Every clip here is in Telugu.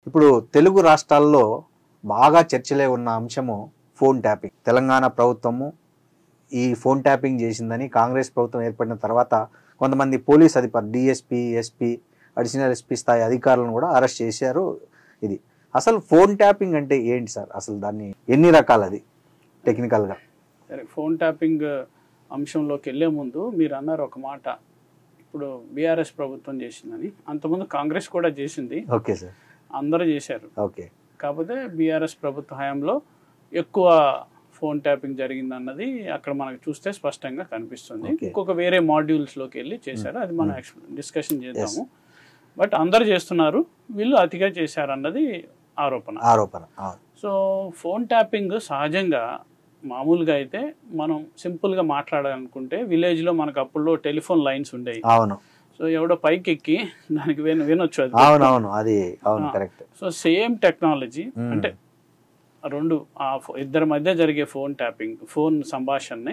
ఇప్పుడు తెలుగు రాష్ట్రాల్లో బాగా చర్చలే ఉన్న అంశము ఫోన్ ట్యాపింగ్ తెలంగాణ ప్రభుత్వము ఈ ఫోన్ ట్యాపింగ్ చేసిందని కాంగ్రెస్ ప్రభుత్వం ఏర్పడిన తర్వాత కొంతమంది పోలీస్ అధికారులు డిఎస్పీ ఎస్పీ అడిషనల్ ఎస్పీ స్థాయి అధికారులను కూడా అరెస్ట్ చేశారు ఇది అసలు ఫోన్ ట్యాపింగ్ అంటే ఏంటి సార్ అసలు దాన్ని ఎన్ని రకాలది టెక్నికల్గా సరే ఫోన్ ట్యాపింగ్ అంశంలోకి వెళ్ళే ముందు మీరు అన్నారు ఒక మాట ఇప్పుడు బీఆర్ఎస్ ప్రభుత్వం చేసిందని అంతకుముందు కాంగ్రెస్ కూడా చేసింది ఓకే సార్ అందరూ చేశారు ఓకే కాకపోతే బీఆర్ఎస్ ప్రభుత్వ హయాంలో ఎక్కువ ఫోన్ ట్యాపింగ్ జరిగింది అన్నది అక్కడ మనకు చూస్తే స్పష్టంగా కనిపిస్తుంది Okay. ఇంకొక వేరే మాడ్యూల్స్లోకి వెళ్ళి చేశారు అది మనం డిస్కషన్ చేద్దాము బట్ అందరు చేస్తున్నారు వీళ్ళు అతిగా చేశారు అన్నది ఆరోపణ ఆరోపణ అవును. సో ఫోన్ ట్యాపింగ్ సహజంగా మామూలుగా అయితే మనం సింపుల్గా మాట్లాడాలనుకుంటే విలేజ్లో మనకు అప్పుల్లో టెలిఫోన్ లైన్స్ ఉండేవి అవును సో ఎవడో పైకి ఎక్కి దానికి విన వినొచ్చు అది అవును అవును అది అవును ఆ. Correct so same technology hmm. అంటే రెండు ఆ ఫో- ఇద్దరి మధ్య జరిగే ఫోన్ ట్యాపింగ్ ఫోన్ సంభాషణని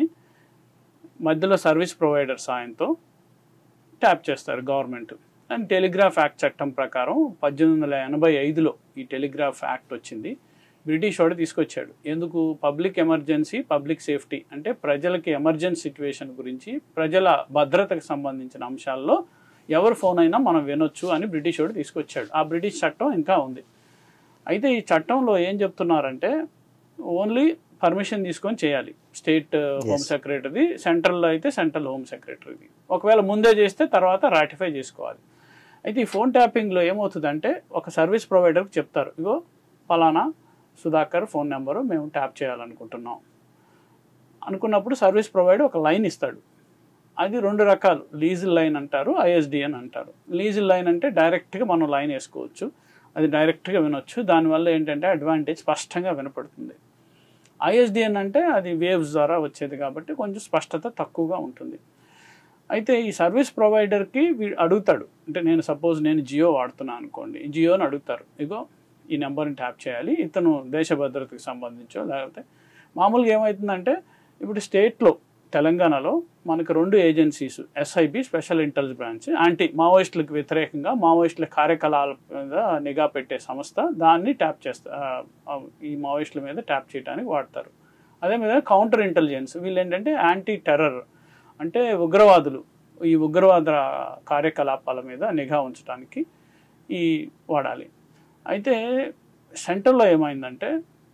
మధ్యలో సర్వీస్ ప్రొవైడర్ సాయంతో ట్యాప్ చేస్తారు గవర్నమెంట్ అండ్ టెలిగ్రాఫ్ యాక్ట్ చట్టం ప్రకారం పద్దెనిమిది వందల ఎనభై ఐదులో ఈ టెలిగ్రాఫ్ యాక్ట్ వచ్చింది బ్రిటిష్ వాడు తీసుకొచ్చాడు ఎందుకు పబ్లిక్ ఎమర్జెన్సీ పబ్లిక్ సేఫ్టీ అంటే ప్రజలకి ఎమర్జెన్సీ సిచ్యువేషన్ గురించి ప్రజల భద్రతకు సంబంధించిన అంశాల్లో ఎవరి ఫోన్ అయినా మనం వినొచ్చు అని బ్రిటిష్ వాడు తీసుకొచ్చాడు ఆ బ్రిటిష్ చట్టం ఇంకా ఉంది అయితే ఈ చట్టంలో ఏం చెప్తున్నారంటే ఓన్లీ పర్మిషన్ తీసుకొని చేయాలి స్టేట్ హోమ్ సెక్రటరీ సెంట్రల్లో అయితే సెంట్రల్ హోమ్ సెక్రటరీది ఒకవేళ ముందే చేస్తే తర్వాత రాటిఫై చేసుకోవాలి అయితే ఈ ఫోన్ ట్యాపింగ్లో ఏమవుతుందంటే ఒక సర్వీస్ ప్రొవైడర్కి చెప్తారు ఇగో పలానా సుధాకర్ ఫోన్ నెంబరు మేము ట్యాప్ చేయాలనుకుంటున్నాం అనుకున్నప్పుడు సర్వీస్ ప్రొవైడర్ ఒక లైన్ ఇస్తాడు అది రెండు రకాలు లీజిల్ లైన్ అంటారు ఐఎస్డిఎన్ అంటారు లీజిల్ లైన్ అంటే డైరెక్ట్గా మనం లైన్ వేసుకోవచ్చు అది డైరెక్ట్గా వినొచ్చు దానివల్ల ఏంటంటే అడ్వాంటేజ్ స్పష్టంగా వినపడుతుంది ఐఎస్డిఎన్ అంటే అది వేవ్స్ ద్వారా వచ్చేది కాబట్టి కొంచెం స్పష్టత తక్కువగా ఉంటుంది అయితే ఈ సర్వీస్ ప్రొవైడర్కి వీడు అడుగుతాడు అంటే నేను సపోజ్ నేను జియో వాడుతున్నాను అనుకోండి జియోని అడుగుతారు ఇగో ఈ నెంబర్ని ట్యాప్ చేయాలి ఇతను దేశ భద్రతకు సంబంధించో లేకపోతే మామూలుగా ఏమవుతుందంటే ఇప్పుడు స్టేట్లో తెలంగాణలో మనకు రెండు agencies SIB special intelligence branch anti మావోయిస్టులకు వ్యతిరేకంగా మావోయిస్టుల కార్యకలాపాల మీద నిఘా పెట్టే సంస్థ దాన్ని ట్యాప్ చేస్తా ఆ, ఆ, ఈ మావోయిస్టుల మీద ట్యాప్ చేయడానికి వాడతారు అదే మీద కౌంటర్ ఇంటెలిజెన్స్ వీళ్ళు ఏంటంటే యాంటీ టెర్రర్ అంటే ఉగ్రవాదులు ఈ ఉగ్రవాద కార్యకలాపాల మీద నిఘా ఉంచడానికి ఈ వాడాలి అయితే సెంటర్లో ఏమైందంటే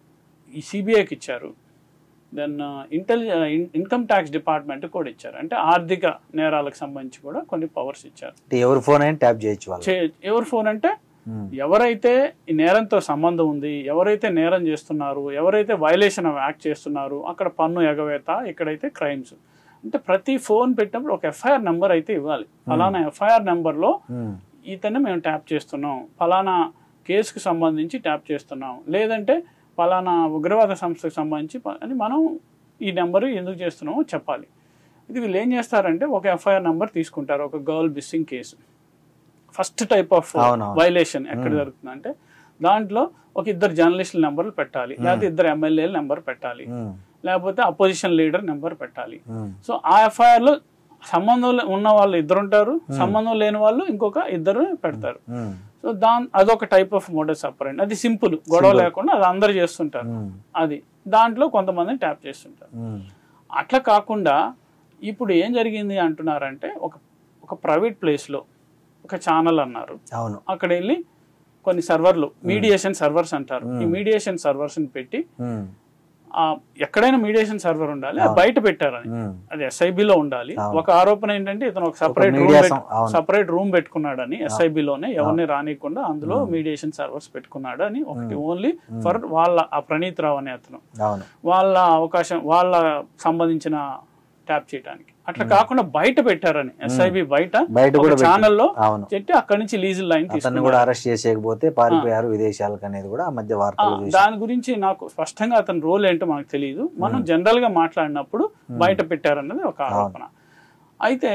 ఈ సిబిఐకి ఇచ్చారు దెన్ ఇంటెలి ఇన్కమ్ ట్యాక్స్ డిపార్ట్మెంట్ కూడా ఇచ్చారు అంటే ఆర్థిక నేరాలకు సంబంధించి కూడా కొన్ని పవర్స్ ఇచ్చారు అంటే ఎవరి ఫోన్ అయినా ట్యాప్ చేయొచ్చు వాళ్ళు చే- ఎవరి ఫోన్ అంటే ఉమ్. ఎవరైతే ఈ నేరంతో సంబంధం ఉంది ఎవరైతే నేరం చేస్తున్నారు ఎవరైతే వైలేషన్ ఆఫ్ యాక్ట్ చేస్తున్నారు అక్కడ పన్ను ఎగవేత ఇక్కడైతే క్రైమ్స్ అంటే ప్రతి ఫోన్ పెట్టినప్పుడు ఒక ఎఫ్ఐఆర్ నెంబర్ అయితే ఇవ్వాలి ఫలానా ఎఫ్ఐఆర్ నెంబర్లో ఉమ్. ఇతన్ని మేము ట్యాప్ చేస్తున్నాం ఫలానా కేసుకు సంబంధించి ట్యాప్ చేస్తున్నాం లేదంటే ఫలానా ఉగ్రవాద సంస్థకు సంబంధించి ప- అని మనం ఈ నెంబర్ ఎందుకు చేస్తున్నామో చెప్పాలి ఇది వీళ్ళు ఏం చేస్తారంటే ఒక ఎఫ్ఐఆర్ నెంబర్ తీసుకుంటారు ఒక girl missing case first type of అవునవును. వైలేషన్ ఎక్కడ జరుగుతుందంటే దాంట్లో ఒక ఇద్దరు జర్నలిస్టుల నెంబర్లు పెట్టాలి లేకపోతే ఇద్దరు ఎమ్మెల్యేల నెంబర్ పెట్టాలి ఉమ్. లేకపోతే అపోజిషన్ లీడర్ నెంబర్ పెట్టాలి ఉమ్. సో ఆ ఎఫ్ఐఆర్ లో సంబంధం లే- ఉన్న వాళ్ళు ఇద్దరు ఉంటారు సంబంధం లేని వాళ్ళు ఇంకొక ఇద్దరు పెడతారు ఉమ్. సో దాని అదొక టైప్ ఆఫ్ మోడల్స్ అపరెంట్ అది సింపుల్ గొడవ లేకుండా అది అందరు చేస్తుంటారు ఉమ్. అది దాంట్లో కొంతమందిని ట్యాప్ చేస్తుంటారు ఉమ్. అట్లా కాకుండా ఇప్పుడు ఏం జరిగింది అంటున్నారంటే ఒక ఒక ప్రైవేట్ ప్లేస్లో ఒక ఛానల్ అన్నారు అవును అక్కడ వెళ్ళి కొన్ని సర్వర్లు మీడియేషన్ సర్వర్స్ అంటారు ఈ మీడియేషన్ సర్వర్స్ని పెట్టి ఉమ్. ఆ ఎక్కడైనా మీడియేషన్ సర్వర్ ఉండాలి అది బయట పెట్టారని ఉమ్. అది ఎస్ఐబిలో ఉండాలి ఒక ఆరోపణ ఏంటంటే ఇతను ఒక సపరేట్ రూమ్ media సం- అవును. సపరేట్ రూమ్ పెట్టుకున్నాడని ఎస్ఐబిలోనే ఎవరిని రానియకుండా అందులో మీడియేషన్ సర్వర్స్ పెట్టుకున్నాడు అని ఒకటి ఓన్లీ ఫర్ వాళ్ళ ఆ ప్రణీత్ రావు అనే అతను అవును వాళ్ళ అవకాశం వాళ్ళ సంబంధించిన ట్యాప్ చేయడానికి అట్లా కాకుండా బయట పెట్టారని ఎస్ఐబి బయట బయట కూడా పెట్టారు. ఛానల్లో అవును చెట్టి అక్కడి నుంచి లీజుల్ లైన్ అతన్ని తీసుకున్నారు కూడా అరెస్ట్ చేసేయకపోతే పారిపోయారు విదేశాలకు అనేది కూడా ఆ మధ్య ఆ, వార్తలు చూసి దాని గురించి నాకు స్పష్టంగా అతని రోల్ ఏంటో మనకు తెలియదు మనం జనరల్ గా మాట్లాడినప్పుడు బయట పెట్టారన్నది ఒక ఆరోపణ అయితే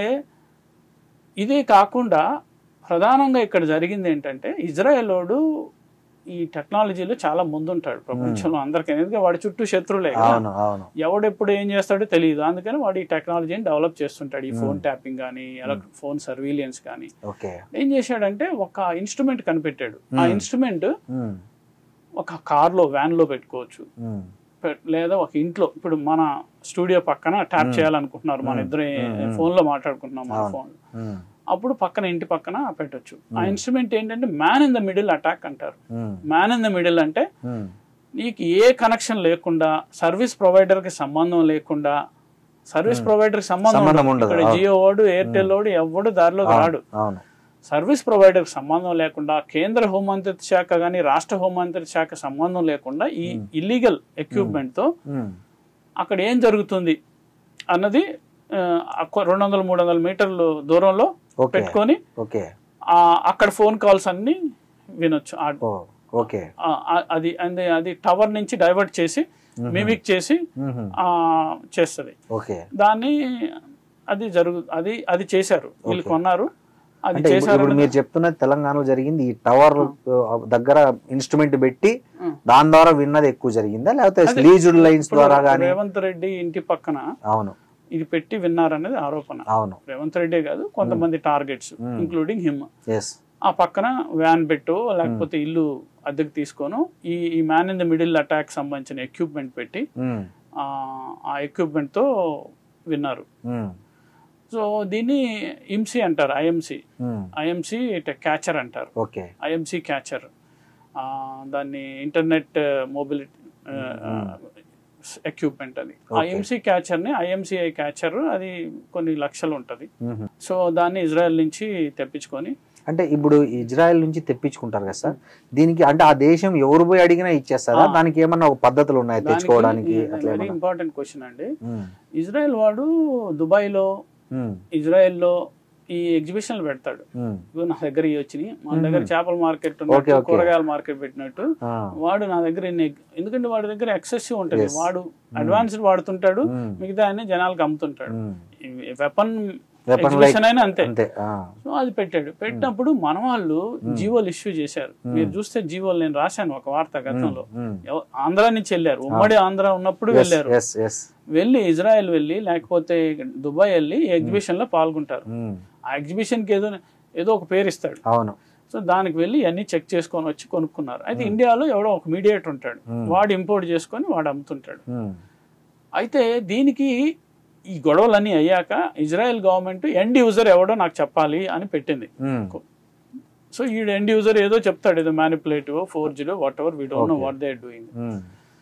ఇదే కాకుండా ప్రధానంగా ఇక్కడ జరిగింది ఏంటంటే ఇజ్రాయెలోడు ఈ టెక్నాలజీలో చాలా ముందుంటాడు ప్రపంచంలో అందరికీ ఎందుకంటే వాడి చుట్టూ శత్రువులే కదా. అవును అవును ఎవడెప్పుడు ఏం చేస్తాడో తెలియదు అందుకని వాడు ఈ టెక్నాలజీని డెవలప్ చేస్తుంటాడు ఈ ఫోన్ ట్యాపింగ్ కానీ ఫోన్ సర్వీలియన్స్ కానీ ఓకే ఏం చేశాడంటే ఒక ఇన్స్ట్రుమెంట్ కనిపెట్టాడు ఆ ఇన్స్ట్రుమెంట్ ఉమ్, ఒక కార్లో వ్యాన్ లో పెట్టుకోవచ్చు ఉమ్, పె- లేదా ఒక ఇంట్లో ఇప్పుడు మన స్టూడియో పక్కన ట్యాప్ చేయాలనుకుంటున్నారు మన ఇద్దరు ఫోన్ లో మాట్లాడుకుంటున్నాం మన ఫోన్ ఉమ్, అప్పుడు పక్కన ఇంటి పక్కన పెట్టొచ్చు ఆ ఇన్స్ట్రుమెంట్ ఏంటంటే man in the middle attack అంటారు um, man in the middle అంటే ఉమ్, నీకు ఏ కనెక్షన్ లేకుండా సర్వీస్ ప్రొవైడర్ కి సంబంధం లేకుండా సర్వీస్ ప్రొవైడర్ కి సంబంధం సంబంధం ఉండదు. ఉండదు. ఇక్కడ జియో వాడు ఎయిర్టెల్ వాడు ఎవడు దారిలోకి రాడు అవును సర్వీస్ ప్రొవైడర్ కి సంబంధం లేకుండా కేంద్ర హోంమంత్రిత్వ శాఖ కానీ రాష్ట్ర హోంమంత్రిత్వ శాఖ సంబంధం లేకుండా ఈ ఇల్లీగల్ ఎక్విప్మెంట్ తో ఉమ్, అక్కడ ఏం జరుగుతుంది అన్నది ఆ, అక్క- రెండు వందల మూడు వందల మీటర్లు దూరంలో ఓకే పెట్టుకొని ఓకే ఆ, అక్కడ ఫోన్ కాల్స్ అన్ని వినొచ్చు ఆ- ఓ ఓకే ఆ, ఆ- అది అది అది టవర్ నుంచి డైవర్ట్ చేసి మిమిక్ చేసి ఉహుం, ఆ, చేస్తుంది ఓకే దాన్ని అది జరుగు అది అది చేశారు వీళ్ళు కొన్నారు అది అంటే ఇప్పుడు- చేశారు ఇప్పుడు మీరు చెప్తున్నది తెలంగాణలో జరిగింది ఈ టవర్ దగ్గర ఇన్స్ట్రుమెంట్ పెట్టి ఉం. దాని ద్వారా విన్నది ఎక్కువ జరిగిందా లేకపోతే లీజుడ్ లైన్స్ ఇప్పుడు ద్వారా కానీ రేవంత్ రెడ్డి ఇంటి పక్కన అవును ఇది పెట్టి విన్నారనేది ఆరోపణ అవును రేవంత్ రెడ్డి కాదు కొంతమంది టార్గెట్స్ ఇంక్లూడింగ్ హిమ్ ఎస్ ఆ పక్కన వ్యాన్ పెట్టు లేకపోతే ఇల్లు అద్దెకు తీసుకోను ఈ ఈ man in the middle attack సంబంధించిన ఎక్విప్మెంట్ పెట్టి ఆ, ఆ equipment తో విన్నారు సో దీన్ని ఇమ్సి అంటారు ఐఎంసి ఐఎంసి క్యాచర్ అంటారు ఓకే ఐఎంసి క్యాచర్ దాన్ని ఇంటర్నెట్ మొబిలిటీ ఎక్విప్మెంట్ అది ఐఎంసి క్యాచర్ని ఐఎంసిఐ క్యాచర్ అది కొన్ని లక్షలు ఉంటుంది సో దాన్ని ఇజ్రాయెల్ నుంచి తెప్పించుకొని అంటే ఇప్పుడు ఇజ్రాయెల్ నుంచి తెప్పించుకుంటారు కదా సార్ దీనికి అంటే ఆ దేశం ఎవరు పోయి అడిగినా ఇచ్చేస్తారా దానికి ఏమన్నా ఒక పద్ధతులు ఉన్నాయి తెచ్చుకోవడానికి అట్లా వెరీ ఏమన్నా ఇంపార్టెంట్ క్వశ్చన్ అండి ఉమ్, ఇజ్రాయెల్ వాడు దుబాయ్లో ఉమ్, ఇజ్రాయెల్లో ఈ ఎగ్జిబిషన్లు పెడతాడు ఉమ్, ఇదిగో నా దగ్గర ఇవి వచ్చినాయి మన దగ్గర చేపల మార్కెట్ Okay, ఉన్నట్టు okay. కూరగాయల మార్కెట్ పెట్టినట్టు ఆ, వాడు నా దగ్గర ఇన్ని ఎందుకంటే వాడి దగ్గర ఎక్సెసివ్ ఉంటుంది వాడు అడ్వాన్స్డ్ వాడుతుంటాడు Hmm. మిగతా అన్ని జనాలకు అమ్ముతుంటాడు ఉమ్, వెపన్ Weapon ఎగ్జిబిషన్ అయినా అంతే అంతే ఆ, సో అది పెట్టాడు పెట్టినప్పుడు మన వాళ్ళు జీవోలు ఇష్యూ చేశారు మీరు చూస్తే జీవోలు నేను రాశాను ఒక వార్త గతంలో ఉమ్, ఎవ- ఆంధ్ర నుంచి వెళ్ళారు ఉమ్మడి ఆంధ్ర ఉన్నప్పుడు వెళ్ళారు ఎస్ ఎస్ వెళ్ళి ఇజ్రాయెల్ వెళ్ళి లేకపోతే దుబాయ్ వెళ్ళి ఎగ్జిబిషన్ లో పాల్గొంటారు ఉమ్, ఆ ఎగ్జిబిషన్ కి ఏదో ఏదో ఒక పేరు ఇస్తాడు అవును సో దానికి వెళ్ళి అన్ని చెక్ చేసుకొని వచ్చి కొనుక్కున్నారు అయితే ఇండియాలో ఎవడో ఒక మీడియేటర్ ఉంటాడు వాడు ఇంపోర్ట్ చేసుకొని వాడు అమ్ముతుంటాడు ఉమ్, అయితే దీనికి ఈ గొడవలన్నీ అయ్యాక ఇజ్రాయెల్ గవర్నమెంట్ ఎండ్ యూజర్ ఎవడో నాకు చెప్పాలి అని పెట్టింది ఉమ్, సో ఈ ఎండ్ యూజర్ ఏదో చెప్తాడు ఏదో manipulative for zero whatever we don't know what they doing um,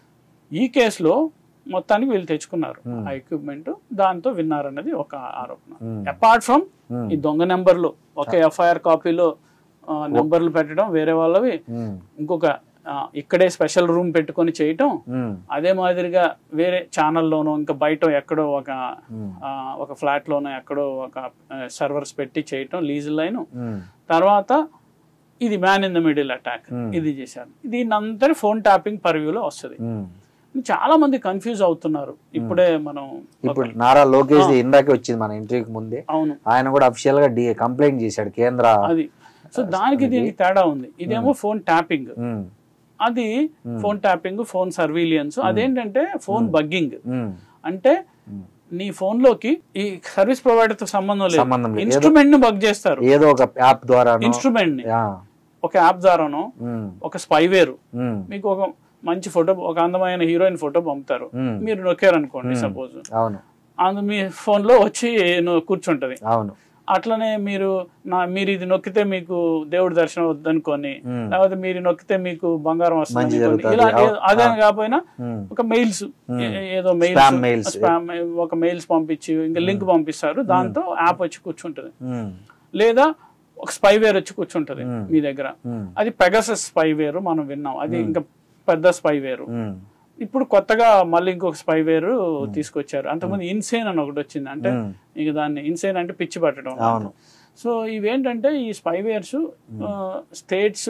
ఈ కేసులో మొత్తానికి వీళ్ళు తెచ్చుకున్నారు ఆ ఎక్విప్మెంట్ దాంతో విన్నారన్నది ఒక ఆరోపణ అపార్ట్ ఫ్రమ్ Hmm. ఈ దొంగ నెంబర్లు ఒక ఎఫ్ఐఆర్ కాపీలో నెంబర్లు పెట్టడం వేరే వాళ్ళవి ఉమ్, ఇంకొక ఆ, ఇక్కడే స్పెషల్ రూమ్ పెట్టుకొని చేయటం ఉమ్, అదే మాదిరిగా వేరే ఛానల్లోనో ఇంకా బయట ఎక్కడో ఒక Hmm. ఆ, ఒక ఫ్లాట్ లోనో ఎక్కడో ఒక సర్వర్స్ పెట్టి చేయటం లీజ్ లైన్ ఉమ్, తర్వాత ఇది man in the middle attack Hmm. ఇది చేశారు దీని అంతా ఫోన్ ట్యాపింగ్ పర్వ్యూలో వస్తుంది ఉమ్. చాలా మంది కన్ఫ్యూజ్ అవుతున్నారు ఇప్పుడే మనం ఇప్పుడు నారా లోకేష్ ది ఇందాకే వచ్చింది మన ఇంటర్వ్యూకి ముందే అవును ఆయన కూడా అఫిషియల్ గా డి కంప్లైంట్ చేశాడు కేంద్ర అది సో దానికి దీనికి తేడా ఉంది ఇదేమో ఫోన్ ట్యాపింగ్ ఉమ్, అది ఫోన్ ట్యాపింగ్ ఫోన్ సర్వీలియన్స్ అదేంటంటే ఫోన్ బగ్గింగ్ ఉమ్, అంటే నీ ఫోన్ లోకి ఈ సర్వీస్ ప్రొవైడర్ తో సంబంధం లేదు సంబంధం లేదు. ఇన్స్ట్రుమెంట్ ను బగ్ చేస్తారు ఏదో ఒక యాప్ ద్వారా ఇన్స్ట్రుమెంట్ ని ఒక యాప్ ద్వారానో ఒక స్పైవేర్ మీకు ఒక మంచి ఫోటో ఒక అందమైన హీరోయిన్ ఫోటో పంపుతారు మీరు నొక్కారు అనుకోండి సపోజ్ అవును అందు మీ ఫోన్ లో వచ్చి ను- కూర్చుంటది అవును అట్లనే మీరు నా మీరు ఇది నొక్కితే మీకు దేవుడి దర్శనం వద్దనుకొని మ్మ్. లేకపోతే మీరు నొక్కితే మీకు బంగారం వస్తుంది మంచి అనుకోని. జరుగుతుంది. ఇలా అవు- అదే కాకపోయినా ఉమ్, ఒక మెయిల్స్ ఏదో Spam mails. మెయిల్స్ స్పామ్ ఒక మెయిల్స్ పంపించి ఇంకా లింక్ పంపిస్తారు దాంతో యాప్ వచ్చి కూర్చుంటది ఉమ్, లేదా ఒక స్పైవేర్ వచ్చి కూర్చుంటది మ్మ్. మీ దగ్గర ఉమ్, అది పెగసస్ స్పైవేర్ మనం విన్నాం అది ఇంకా పెద్ద స్పైవేర్ ఉమ్, ఇప్పుడు కొత్తగా మళ్ళీ ఇంకొక స్పైవేర్ తీసుకొచ్చారు అంతకుముందు ఇన్సేన్ అని ఒకటి వచ్చింది అంటే మ్మ్. ఇక దాన్ని ఇన్సేన్ అంటే పిచ్చి పట్టడం అవును సో ఇవేంటంటే ఈ స్పైవేర్స్ స్టేట్స్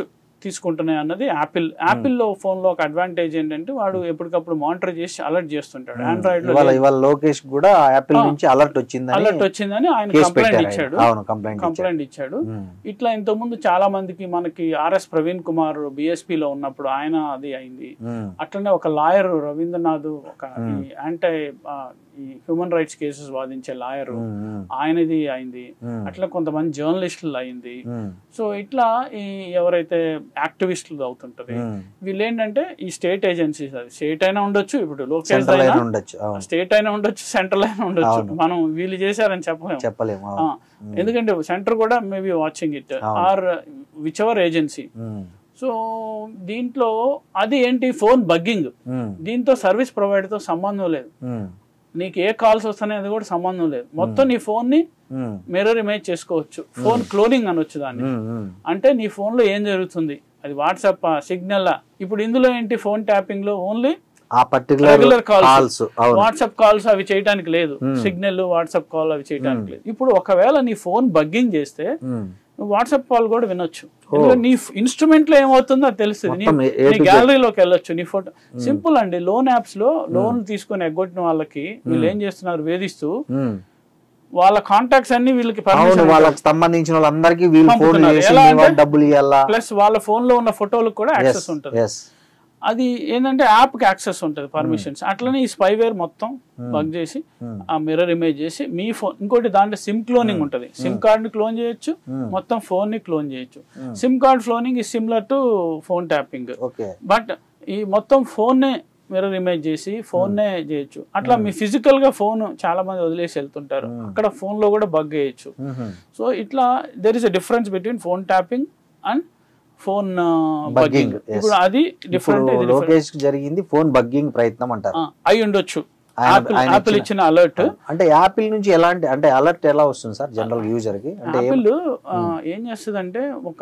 తీసుకుంటున్నాయి అన్నది యాపిల్ యాపిల్ లో ఫోన్ లో ఒక అడ్వాంటేజ్ ఏంటంటే వాడు ఎప్పటికప్పుడు మానిటర్ చేసి అలర్ట్ చేస్తుంటాడు ఆండ్రాయిడ్ లో ఇవాళ ఇవాళ లోకేష్ కూడా యాపిల్ నుంచి అలర్ట్ వచ్చిందని అలర్ట్ వచ్చిందని ఆయన కేసు కంప్లైంట్ పెట్టారు ఇచ్చాడు ఆయన. అవును కంప్లైంట్ ఇచ్చాడు కంప్లైంట్ ఇచ్చాడు ఉమ్, ఇట్లా ఇంతకుముందు చాలా మందికి మనకి ఆర్ఎస్ ప్రవీణ్ కుమార్ BSP లో ఉన్నప్పుడు ఆయన అది అయింది ఉమ్, అట్లనే ఒక లాయర్ రవీంద్రనాథ్ ఒక ఈ యాంటీ ఈ హ్యూమన్ రైట్స్ కేసెస్ వాదించే లాయర్ ఉమ్, ఉమ్, ఆయనది అయింది ఉమ్, అట్లా కొంతమంది జర్నలిస్టులు అయింది ఉమ్, సో ఇట్లా ఈ ఎవరైతే యాక్టివిస్టులు అవుతుంటది ఉమ్. వీళ్ళు ఏంటంటే ఈ స్టేట్ ఏజెన్సీస్ అది స్టేట్ అయినా ఉండొచ్చు ఇప్పుడు లోకేష్ సెంట్రల్ అయినా అయినా ఉండొచ్చు అవును స్టేట్ అయినా ఉండొచ్చు సెంట్రల్ అయినా ఉండొచ్చు అవును. మనం వీళ్ళు చేశారని చెప్పలేము చెప్పలేము ఆ, అవును ఎందుకంటే సెంటర్ కూడా మేబీ వాచింగ్ ఇట్ అవును. Or whichever agency um, so దీంట్లో అది ఏంటి ఫోన్ బగ్గింగ్ ఉమ్, దీంతో సర్వీస్ ప్రొవైడర్తో సంబంధం లేదు ఉమ్, నీకు ఏ కాల్స్ వస్తున్నాయి కూడా సంబంధం లేదు మొత్తం నీ ఫోన్ ని ఉమ్, మిర్రర్ ఇమేజ్ చేసుకోవచ్చు ఫోన్ క్లోనింగ్ అనొచ్చు దాన్ని ఉమ్, ఉమ్, అంటే నీ ఫోన్ లో ఏం జరుగుతుంది అది వాట్సాప్ సిగ్నల్ ఇప్పుడు ఇందులో ఏంటి ఫోన్ ట్యాపింగ్ లో ఓన్లీ ఆ పర్టికులర్ Regular calls. కాల్స్ అవును వాట్సాప్ కాల్స్ అవి చేయడానికి లేదు సిగ్నల్ వాట్సాప్ కాల్ అవి చేయడానికి లేదు ఇప్పుడు ఒకవేళ నీ ఫోన్ బగ్గింగ్ చేస్తే ఉమ్, నువ్వు వాట్సాప్ కాల్ కూడా వినొచ్చు ఎందుకంటే నీ ఇన్స్ట్రుమెంట్ లో ఏమవుతుందో అది తెలుస్తుంది నీ- మొత్తం ఏ- ఏ నీ to Z. గ్యాలరీలోకి వెళ్ళొచ్చు నీ ఫోటో సింపుల్ అండి లోన్ యాప్స్ లో లోన్ తీసుకొని ఎగ్గొట్టిన వాళ్ళకి వీళ్ళు ఏం చేస్తున్నారు వేధిస్తూ ఉమ్. వాళ్ళ కాంటాక్ట్స్ అన్ని వీళ్ళకి అవును పర్మిషన్ వాళ్ళకి సంబంధించిన వాళ్ళందరికీ వీళ్ళు ఫోన్ పంపుతున్నారు. చేసి ఎలా మీ అంటే- వాళ్ళు డబ్బులు ఇవ్వాలా ప్లస్ వాళ్ళ ఫోన్ లో ఉన్న ఫోటోలకు కూడా యాక్సెస్ ఉంటుంది ఎస్ అది ఏంటంటే యాప్ కి యాక్సెస్ ఉంటుంది పర్మిషన్స్ అట్లనే ఈ స్పైవేర్ మొత్తం బగ్ చేసి ఆ మిర్రర్ ఇమేజ్ చేసి మీ ఫోన్ ఇంకోటి దాంట్లో సిమ్ క్లోనింగ్ ఉంటుంది సిమ్ కార్డ్ ని క్లోన్ చేయొచ్చు మొత్తం ఫోన్ ని క్లోన్ చేయొచ్చు సిమ్ కార్డ్ క్లోనింగ్ ఈ similar to phone tapping okay but ఈ మొత్తం ఫోన్ నే మిర్రర్ ఇమేజ్ చేసి ఫోన్ నే చేయొచ్చు అట్లా మీ ఫిజికల్ గా ఫోన్ చాలా మంది వదిలేసి వెళ్తుంటారు అక్కడ ఫోన్ లో కూడా బగ్ చేయొచ్చు సో ఇట్లా there is a difference between phone tapping and phone bugging yes. ఇప్పుడు అది ఇప్పుడు డిఫరెంట్ లోకేష్ కి జరిగింది ఫోన్ బగ్గింగ్ ప్రయత్నం అంటారు అయి ఉండొచ్చు ఆయన- ఆయన యాపిల్ ఇచ్చిన అలర్ట్ అంటే యాపిల్ నుంచి ఎలాంటి అంటే అలర్ట్ ఎలా వస్తుంది సార్ జనరల్ యూజర్ కి అంటే ఏం- యాపిల్ ఏం చేస్తుంది ఒక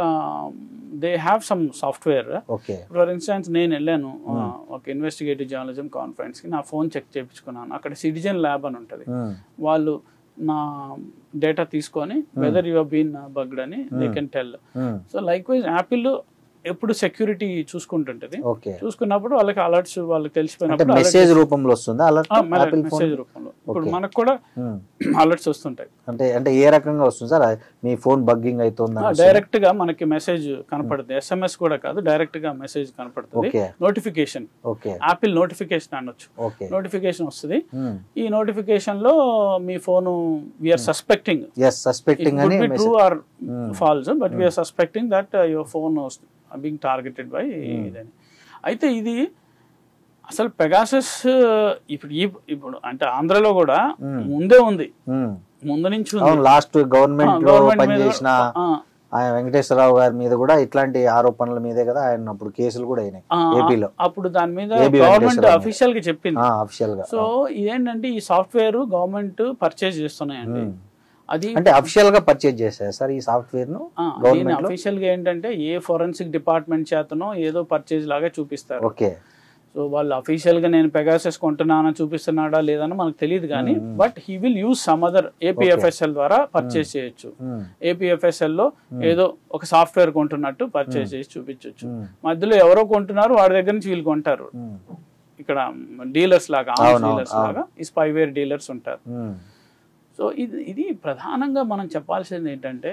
they have some software okay for instance నేను వెళ్ళాను ఆ, ఒక ఇన్వెస్టిగేటివ్ జర్నలిజం కాన్ఫరెన్స్ కి నా ఫోన్ చెక్ చేయించుకున్నాను అక్కడ సిటిజన్ ల్యాబ్ అని ఉంటుంది ఉమ్, వాళ్ళు నా డేటా తీసుకొని వెదర్ యు బీన్ బగ్డ్ అని they can tell um, so likewise Apple ఎప్పుడు సెక్యూరిటీ చూసుకుంటుంటది ఓకే చూసుకున్నప్పుడు వాళ్ళకి అలర్ట్స్ వాళ్ళకి అంటే తెలిసిపోయినప్పుడు మెసేజ్ రూపంలో వస్తుందా అలర్ట్ యాపిల్ ఫోన్ మెసేజ్ రూపంలో ఇప్పుడు మనకు కూడా అలర్ట్స్ వస్తుంటాయి అంటే అంటే ఏ రకంగా వస్తుంది సార్ మీ ఫోన్ బగ్గింగ్ అవుతుందా డైరెక్ట్ గా మనకి మెసేజ్ కనపడుతుంది ఎస్ఎంఎస్ కూడా కాదు డైరెక్ట్ గా మెసేజ్ కనపడుతుంది okay notification okay Apple notification అనొచ్చు ఓకే నోటిఫికేషన్ వస్తుంది ఈ నోటిఫికేషన్ లో మీ phone we're suspecting is suspecting అని could be true or false but we're suspecting that your phone being targeted by ఇదని అయితే ఇది అసలు పెగాసస్ ఇప్పుడు ఈ ఇప్పుడు అంటే ఆంధ్రలో కూడా ముందే ఉంది ఉమ్, ముందు నుంచి ఉంది అవును లాస్ట్ గవర్నమెంట్ లో గవర్నమెంట్ మీద పనిచేసిన ఆ, ఆయన వెంకటేశ్వరరావు గారి మీద కూడా ఇట్లాంటి ఆరోపణల మీదే కదా ఆయన అప్పుడు కేసులు కూడా అయినాయి ఆ, ఏపీలో అప్పుడు దాని మీద AB గవర్నమెంట్ వెంకటేశ్వరరావు అఫీషియల్ గా చెప్పింది అఫిషియల్ గా సో ఇదేంటంటే ఈ సాఫ్ట్వేర్ గవర్నమెంట్ పర్చేజ్ చేస్తున్నాయండి అది అంటే అఫిషియల్ గా పర్చేజ్ చేశారు సార్ ఈ సాఫ్ట్వేర్ ను ఆ, దీని అఫీషియల్ గా ఏంటంటే ఏ ఫోరెన్సిక్ డిపార్ట్మెంట్ చేతనో ఏదో పర్చేజ్ లాగా చూపిస్తారు ఓకే సో వాళ్ళు అఫీషియల్ గా నేను పెగాసెస్ కొంటున్నానా చూపిస్తున్నాడా లేదని మనకు తెలియదు కానీ but he will use some other APFSL ద్వారా పర్చేస్ చేయొచ్చు ఏపీఎఫ్ఎస్ఎల్ లో ఏదో ఒక సాఫ్ట్వేర్ కొంటున్నట్టు పర్చేస్ చేసి చూపించవచ్చు మధ్యలో ఎవరో కొంటున్నారు వాడి దగ్గర నుంచి వీళ్ళు కొంటారు ఇక్కడ డీలర్స్ లాగా అవును, డీలర్స్ లాగా ఈ స్పైవేర్ డీలర్స్ ఉంటారు సో ఇది ఇది ప్రధానంగా మనం చెప్పాల్సింది ఏంటంటే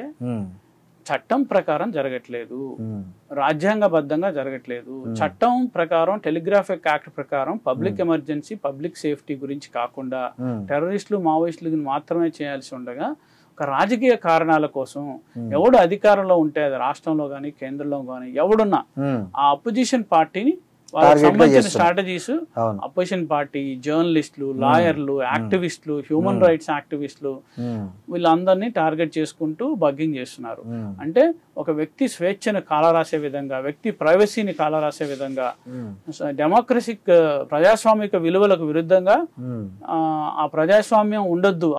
చట్టం ప్రకారం జరగట్లేదు రాజ్యాంగబద్ధంగా జరగట్లేదు చట్టం ప్రకారం టెలిగ్రాఫిక్ యాక్ట్ ప్రకారం పబ్లిక్ ఎమర్జెన్సీ పబ్లిక్ సేఫ్టీ గురించి కాకుండా టెర్రరిస్టులు మావోయిస్టులు మాత్రమే చేయాల్సి ఉండగా ఒక రాజకీయ కారణాల కోసం ఎవడు అధికారంలో ఉంటే అది రాష్ట్రంలో కానీ కేంద్రంలో కానీ ఎవడున్నా ఆ అపోజిషన్ పార్టీని వాళ్ళకి Target గా సంబంధించిన చేస్తున్నారు. స్ట్రాటజీస్ అవును అపోజిషన్ పార్టీ జర్నలిస్టులు లాయర్లు యాక్టివిస్టులు హ్యూమన్ రైట్స్ యాక్టివిస్టులు వీళ్ళందరినీ టార్గెట్ చేసుకుంటూ బగ్గింగ్ చేస్తున్నారు అంటే ఒక వ్యక్తి స్వేచ్ఛను కాలరాసే విధంగా వ్యక్తి ప్రైవసీని కాలరాసే విధంగా డెమోక్రసిక్ ప్రజాస్వామిక విలువలకు విరుద్ధంగా ఆ, ఆ ప్రజాస్వామ్యం ఉండొద్దు